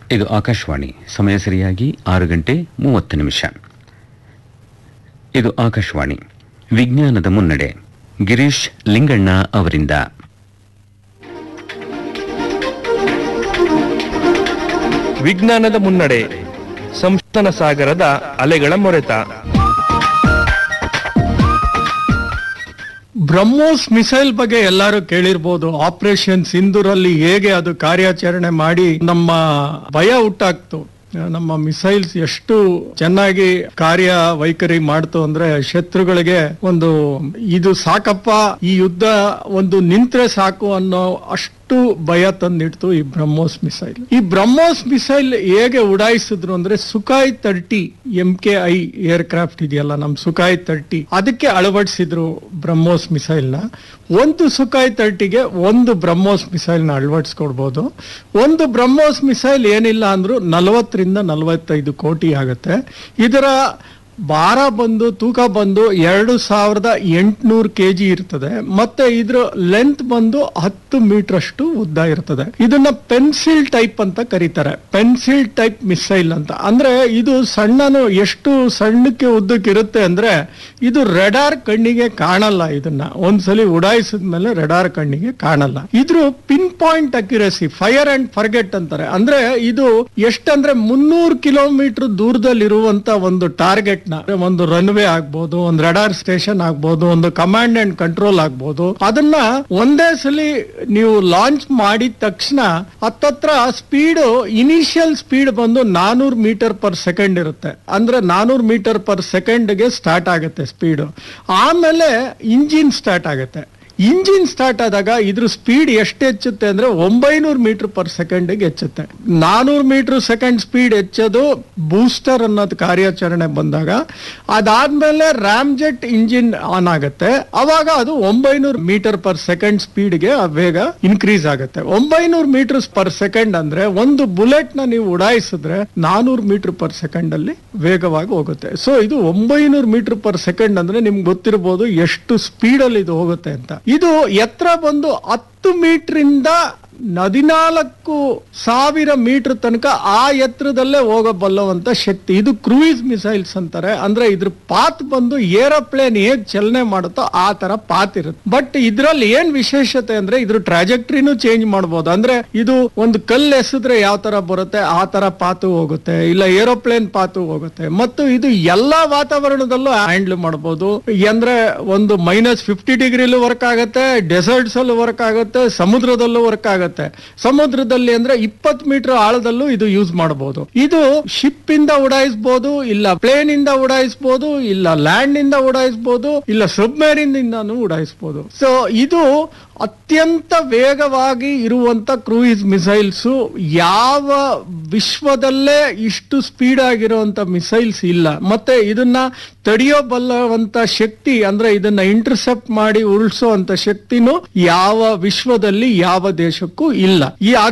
ಇದು ಆಕಾಶವಾಣಿ ಸಮಯ ಸರಿಯಾಗಿ ಆರು ಗಂಟೆ ಮೂವತ್ತು ನಿಮಿಷ ಇದು ಆಕಾಶವಾಣಿ ವಿಜ್ಞಾನದ ಮುನ್ನಡೆ ಗಿರೀಶ್ ಲಿಂಗಣ್ಣ ಅವರಿಂದ ವಿಜ್ಞಾನದ ಮುನ್ನಡೆ ಸಂಶೋಧನ ಸಾಗರದ ಅಲೆಗಳ ಮೊರೆತ ಬ್ರಹ್ಮೋಸ್ ಮಿಸೈಲ್ ಬಗ್ಗೆ ಎಲ್ಲರೂ ಕೇಳಿರ್ಬೋದು ಆಪರೇಷನ್ ಸಿಂಧೂರಲ್ಲಿ ಹೇಗೆ ಅದು ಕಾರ್ಯಾಚರಣೆ ಮಾಡಿ ನಮ್ಮ ಭಯ ಹುಟ್ಟಾಕ್ತು ನಮ್ಮ ಮಿಸೈಲ್ಸ್ ಎಷ್ಟು ಚೆನ್ನಾಗಿ ಕಾರ್ಯ ವೈಖರಿ ಮಾಡ್ತು ಅಂದ್ರೆ ಶತ್ರುಗಳಿಗೆ ಒಂದು ಇದು ಸಾಕಪ್ಪ ಈ ಯುದ್ಧ ಒಂದು ನಿಂತ್ರೆ ಸಾಕು ಅನ್ನೋ ಅಷ್ಟು ಭಯ ತಂದಿಡ್ತು ಈ ಬ್ರಹ್ಮೋಸ್ ಮಿಸೈಲ್ ಈ ಬ್ರಹ್ಮೋಸ್ ಮಿಸೈಲ್ ಹೇಗೆ ಉಡಾಯಿಸಿದ್ರು ಅಂದ್ರೆ Sukhoi thirty M K I aircraft ಇದೆಯಲ್ಲ ನಮ್ ಸುಖಾಯ್ ತರ್ಟಿ ಅದಕ್ಕೆ ಅಳವಡಿಸಿದ್ರು ಬ್ರಹ್ಮೋಸ್ ಮಿಸೈಲ್ ನ ಒಂದು ಸುಖಾಯ್ ತರ್ಟಿಗೆ ಒಂದು ಬ್ರಹ್ಮೋಸ್ ಮಿಸೈಲ್ ನ ಅಳವಡಿಸ್ಕೊಡ್ಬೋದು ಒಂದು ಬ್ರಹ್ಮೋಸ್ ಮಿಸೈಲ್ ಏನಿಲ್ಲ ಅಂದ್ರೂ ನಲವತ್ತರಿಂದ ನಲವತ್ತೈದು ಕೋಟಿ ಆಗುತ್ತೆ ಇದರ ಭಾರ ಬಂದು ತೂಕ ಬಂದು ಎರಡು ಸಾವಿರದ ಎಂಟುನೂರು ಕೆ ಜಿ ಇರ್ತದೆ ಮತ್ತೆ ಇದ್ರ ಲೆಂತ್ ಬಂದು ಹತ್ತು ಮೀಟರ್ ಅಷ್ಟು ಉದ್ದ ಇರ್ತದೆ ಇದನ್ನ ಪೆನ್ಸಿಲ್ ಟೈಪ್ ಅಂತ ಕರೀತಾರೆ ಪೆನ್ಸಿಲ್ ಟೈಪ್ ಮಿಸೈಲ್ ಅಂತ ಅಂದ್ರೆ ಇದು ಸಣ್ಣನು ಎಷ್ಟು ಸಣ್ಣಕ್ಕೆ ಉದ್ದಕ್ಕೆ ಇರುತ್ತೆ ಅಂದ್ರೆ ಇದು ರೆಡಾರ್ ಕಣ್ಣಿಗೆ ಕಾಣಲ್ಲ ಇದನ್ನ ಒಂದ್ಸಲಿ ಉಡಾಯಿಸಿದ ಮೇಲೆ ರೆಡಾರ್ ಕಣ್ಣಿಗೆ ಕಾಣಲ್ಲ ಇದ್ರ pin point accuracy fire and forget ಅಂತಾರೆ ಅಂದ್ರೆ ಇದು ಎಷ್ಟಂದ್ರೆ ಮುನ್ನೂರು ಕಿಲೋಮೀಟರ್ ದೂರದಲ್ಲಿರುವಂತ ಒಂದು ಟಾರ್ಗೆಟ್ ನ ಒಂದು ರನ್ವೇ ಆಗ್ಬೋದು ಒಂದು ರೆಡಾರ್ ಸ್ಟೇಷನ್ ಆಗ್ಬೋದು ಒಂದು ಕಮಾಂಡ್ ಅಂಡ್ ಕಂಟ್ರೋಲ್ ಆಗ್ಬೋದು ಅದನ್ನ ಒಂದೇ ಸಲಿ ನೀವು ಲಾಂಚ್ ಮಾಡಿದ ತಕ್ಷಣ ಹತ್ತತ್ರ ಸ್ಪೀಡ್ ಇನಿಷಿಯಲ್ ಸ್ಪೀಡ್ ಬಂದು ನಾನೂರು ಮೀಟರ್ ಪರ್ ಸೆಕೆಂಡ್ ಇರುತ್ತೆ ಅಂದ್ರೆ ನಾನೂರು ಮೀಟರ್ ಪರ್ ಸೆಕೆಂಡ್ಗೆ ಸ್ಟಾರ್ಟ್ ಆಗುತ್ತೆ ಸ್ಪೀಡ್ ಆಮೇಲೆ ಇಂಜಿನ್ ಸ್ಟಾರ್ಟ್ ಆಗುತ್ತೆ ಇಂಜಿನ್ ಸ್ಟಾರ್ಟ್ ಆದಾಗ ಇದ್ರ ಸ್ಪೀಡ್ ಎಷ್ಟು ಹೆಚ್ಚುತ್ತೆ ಅಂದ್ರೆ ಒಂಬೈನೂರು ಮೀಟರ್ ಪರ್ ಸೆಕೆಂಡ್ಗೆ ಹೆಚ್ಚುತ್ತೆ ನಾನೂರು ಮೀಟರ್ ಸೆಕೆಂಡ್ ಸ್ಪೀಡ್ ಹೆಚ್ಚೋದು ಬೂಸ್ಟರ್ ಅನ್ನೋದು ಕಾರ್ಯಾಚರಣೆ ಬಂದಾಗ ಅದಾದ್ಮೇಲೆ ರಾಮ್ಜೆಟ್ ಇಂಜಿನ್ ಆನ್ ಆಗುತ್ತೆ ಅವಾಗ ಅದು ಒಂಬೈನೂರು ಮೀಟರ್ ಪರ್ ಸೆಕೆಂಡ್ ಸ್ಪೀಡ್ಗೆ ವೇಗ ಇನ್ಕ್ರೀಸ್ ಆಗುತ್ತೆ ಒಂಬೈನೂರು ಮೀಟರ್ಸ್ ಪರ್ ಸೆಕೆಂಡ್ ಅಂದ್ರೆ ಒಂದು ಬುಲೆಟ್ ನ ನೀವು ಉಡಾಯಿಸಿದ್ರೆ ನಾನೂರು ಮೀಟರ್ ಪರ್ ಸೆಕೆಂಡ್ ಅಲ್ಲಿ ವೇಗವಾಗಿ ಹೋಗುತ್ತೆ ಸೊ ಇದು ಒಂಬೈನೂರು ಮೀಟರ್ ಪರ್ ಸೆಕೆಂಡ್ ಅಂದ್ರೆ ನಿಮ್ಗೆ ಗೊತ್ತಿರಬಹುದು ಎಷ್ಟು ಸ್ಪೀಡ್ ಅಲ್ಲಿ ಇದು ಹೋಗುತ್ತೆ ಅಂತ ಇದು ಎತ್ತರ ಬಂದು ಹತ್ತು ಮೀಟರ್ ಇಂದ ಹದಿನಾಲ್ಕು ಸಾವಿರ ಮೀಟರ್ ತನಕ ಆ ಎತ್ತರದಲ್ಲೇ ಹೋಗಬಲ್ಲವಂತ ಶಕ್ತಿ ಇದು ಕ್ರೂಯಿಸ್ ಮಿಸೈಲ್ಸ್ ಅಂತಾರೆ ಅಂದ್ರೆ ಇದ್ರ ಪಾತ್ ಬಂದು ಏರೋಪ್ಲೇನ್ ಹೇಗ್ ಚಲನೆ ಮಾಡುತ್ತೋ ಆ ತರ ಪಾತ್ ಇರುತ್ತೆ ಬಟ್ ಇದ್ರಲ್ಲಿ ಏನ್ ವಿಶೇಷತೆ ಅಂದ್ರೆ ಇದ್ರ ಟ್ರಾಜೆಕ್ಟ್ರಿನೂ ಚೇಂಜ್ ಮಾಡಬಹುದು ಅಂದ್ರೆ ಇದು ಒಂದು ಕಲ್ಲು ಎಸೆದ್ರೆ ಯಾವ ತರ ಬರುತ್ತೆ ಆ ತರ ಪಾತು ಹೋಗುತ್ತೆ ಇಲ್ಲ ಏರೋಪ್ಲೇನ್ ಪಾತು ಹೋಗುತ್ತೆ ಮತ್ತು ಇದು ಎಲ್ಲಾ ವಾತಾವರಣದಲ್ಲೂ ಹ್ಯಾಂಡಲ್ ಮಾಡಬಹುದು ಅಂದ್ರೆ ಒಂದು ಮೈನಸ್ ಫಿಫ್ಟಿ ಡಿಗ್ರಿಲೂ ವರ್ಕ್ ಆಗುತ್ತೆ ಡೆಸರ್ಟ್ಸ್ ಅಲ್ಲೂ ವರ್ಕ್ ಆಗುತ್ತೆ ಸಮುದ್ರದಲ್ಲೂ ವರ್ಕ್ ಆಗುತ್ತೆ ಸಮುದ್ರದಲ್ಲಿ ಅಂದ್ರೆ ಇಪ್ಪತ್ ಮೀಟರ್ ಆಳದಲ್ಲೂ ಇದು ಯೂಸ್ ಮಾಡಬಹುದು ಇದು ಶಿಪ್ ಇಂದ ಉಡಾಯಿಸಬಹುದು ಇಲ್ಲ ಪ್ಲೇನ್ ಇಂದ ಉಡಾಯಿಸಬಹುದು ಇಲ್ಲ ಲ್ಯಾಂಡ್ ಇಂದ ಉಡಾಯಿಸಬಹುದು ಇಲ್ಲ ಸಬ್ಮೇರಿನ್ ಇಂದಾನು ಉಡಾಯಿಸಬಹುದು ಸೊ ಇದು ಅತ್ಯಂತ ವೇಗವಾಗಿ ಇರುವಂತ ಕ್ರೂಯಿಸ್ ಮಿಸೈಲ್ಸ್ ಯಾವ ವಿಶ್ವದಲ್ಲೇ ಇಷ್ಟು ಸ್ಪೀಡ್ ಆಗಿರುವಂತ ಮಿಸೈಲ್ಸ್ ಇಲ್ಲ ಮತ್ತೆ ಇದನ್ನ ತಡೆಯೋಬಲ್ಲವಂತ ಶಕ್ತಿ ಅಂದ್ರೆ ಇದನ್ನ ಇಂಟರ್ಸೆಪ್ಟ್ ಮಾಡಿ ಉರುಳಿಸುವಂತ ಶಕ್ತಿನೂ ಯಾವ ವಿಶ್ವದಲ್ಲಿ ಯಾವ ದೇಶಕ್ಕೂ ಇಲ್ಲ ಈ